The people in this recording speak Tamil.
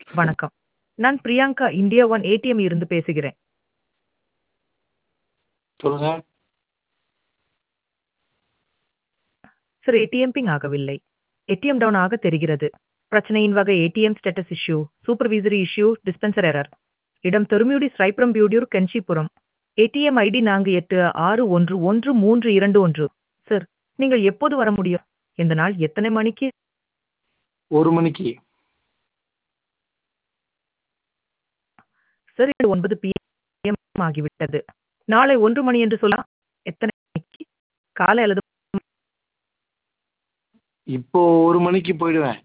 வணக்கம். நான் பிரியங்கா இந்தியா ஒன் ஏடிஎம் இருந்து பேசுகிறேன். சொல்லுங்க. சார் ஏடிஎம் பிங் ஆகவில்லை. ஏடிஎம் டவுன் ஆக தெரிகிறது. பிரச்சனையின் வகை ATM status issue, supervisory issue, dispenser error. இடம் தொருமியுடி ஸ்ரைப்புரம் பியூடியூர் கென்சிபுரம். ATM ID 48611321. சார், நீங்கள் எப்போது வர முடியும்? இந்த நாள் எத்தனை மணிக்கு? 1 மணிக்கு. சார், இது 9 பிஎம் ஆகிவிட்டது. நாளை 1 மணி என்று சொல்லலாம். எத்தனை மணிக்கு? காலை அல்லது இப்போ 1 மணிக்கு போயிடுவேன்.